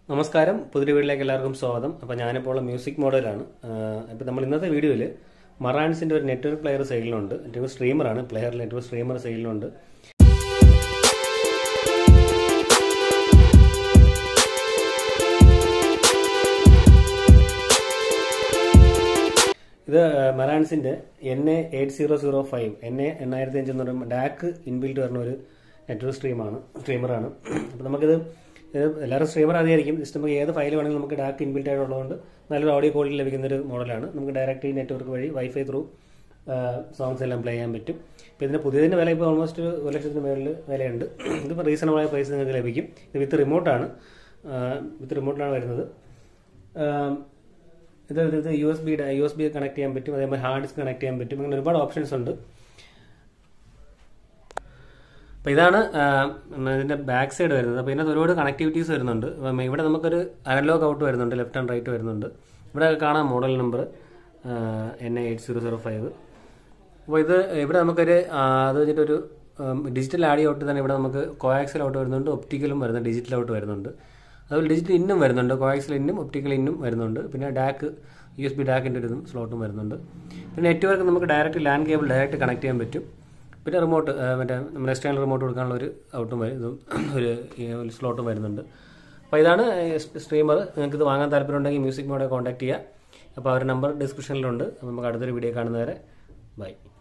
നമസ്കാരം പുതിയ വീട്ടിലേക്ക് എല്ലാവർക്കും സ്വാഗതം അപ്പോൾ ഞാനിപ്പോൾ ഉള്ള മ്യൂസിക് മോഡലാണ് അപ്പോൾ നമ്മൾ ഇന്നത്തെ വീഡിയോയിൽ മറാൻസിൻ്റെ ഒരു നെറ്റ്വർക്ക് പ്ലെയർ സെയിലിനുണ്ട് നെറ്റ്വർക്ക് സ്ട്രീമറാണ് പ്ലെയർ നെറ്റ്വർക്ക് സ്ട്രീമർ സെയിലിനുണ്ട് ഇത് മറാൻസിൻ്റെ N A eight zero zero five N A എണ്ണായിരത്തി അഞ്ച് എന്ന് പറയുമ്പോൾ ഡാക്ക് ഇൻബിൽറ്റ് വരുന്ന ഒരു നെറ്റ്വർക്ക് സ്ട്രീമാണ് സ്ട്രീമറാണ് അപ്പോൾ നമുക്കിത് ഇത് എല്ലാവരും സ്ട്രീമർ അറിയായിരിക്കും ജസ്റ്റ് നമുക്ക് ഏത് ഫയൽ വേണമെങ്കിലും നമുക്ക് ഡാക്ക് ഇൻബിൽറ്റ് ആയിട്ടുള്ളതുകൊണ്ട് നല്ലൊരു ഓഡിയോ ക്വാളിറ്റി ലഭിക്കുന്ന ഒരു മോഡലാണ് നമുക്ക് ഡയറക്റ്റ് ഈ നെറ്റ്വർക്ക് വഴി വൈഫൈ ത്രൂ സോങ്സ് എല്ലാം പ്ലേ ചെയ്യാൻ പറ്റും ഇപ്പോൾ ഇതിൻ്റെ പുതിയതിൻ്റെ വില ഇപ്പോൾ ഓൾമോസ്റ്റ് ഒരു ലക്ഷത്തിന് മേളിൽ വിലയുണ്ട് ഇതിപ്പോൾ റീസണബിളായ പ്രൈസ് നിങ്ങൾക്ക് ലഭിക്കും ഇത് വിത്ത് റിമോട്ടാണ് വിത്ത് റിമോട്ടിലാണ് വരുന്നത് ഇത് ഇത് U S B U S B connect ചെയ്യാൻ പറ്റും അതേപോലെ ഹാർഡ് ഡിസ്ക് കണക്ട് ചെയ്യാൻ പറ്റും അങ്ങനെ ഒരുപാട് ഓപ്ഷൻസ് ഉണ്ട് അപ്പോൾ ഇതാണ് ഇതിൻ്റെ ബാക്ക് സൈഡ് വരുന്നത് അപ്പോൾ ഇതിനകത്ത് ഒരുപാട് കണക്ടിവിറ്റീസ് വരുന്നുണ്ട് അപ്പം ഇവിടെ നമുക്കൊരു അനലോഗ് ഔട്ട് വരുന്നുണ്ട് ലെഫ്റ്റ് ആൻഡ് റൈറ്റ് വരുന്നുണ്ട് ഇവിടെ കാണാം model number N A eight zero zero five അപ്പോൾ ഇത് ഇവിടെ നമുക്കൊരു അത് കഴിഞ്ഞിട്ടൊരു ഡിജിറ്റൽ ആഡിയോ ഔട്ട് തന്നെ ഇവിടെ നമുക്ക് കോയാക്സൽ ഔട്ട് വരുന്നുണ്ട് ഒപ്റ്റിക്കലും വരുന്നുണ്ട് ഡിജിറ്റൽ ഔട്ട് വരുന്നുണ്ട് അതുപോലെ ഡിജിറ്റൽ ഇന്നും വരുന്നുണ്ട് കോയാക്സൽ ഇന്നും ഒപ്റ്റിക്കൽ ഇന്നും വരുന്നുണ്ട് പിന്നെ ഡാക്ക് യു എസ് ബി ഡാക്കിൻ്റെ ഒരു ഇതും സ്ലോട്ടും വരുന്നുണ്ട് പിന്നെ നെറ്റ്വർക്ക് നമുക്ക് direct LAN cable direct connect ചെയ്യാൻ പറ്റും പിന്നെ റിമോട്ട് മറ്റേ നമ്മൾ എക്സ്റ്റേണൽ റിമോട്ട് കൊടുക്കാനുള്ള ഒരു ഔട്ടും ഇതും ഒരു സ്ലോട്ടും വരുന്നുണ്ട് അപ്പോൾ ഇതാണ് സ്ട്രീമർ നിങ്ങൾക്ക് ഇത് വാങ്ങാൻ താല്പര്യമുണ്ടെങ്കിൽ മ്യൂസിക് മോഡെ കോൺടാക്ട് ചെയ്യുക അപ്പോൾ അവരുടെ നമ്പർ ഡിസ്ക്രിപ്ഷനിലുണ്ട് നമുക്ക് അടുത്തൊരു വീഡിയോ കാണുന്നവരെ ബൈ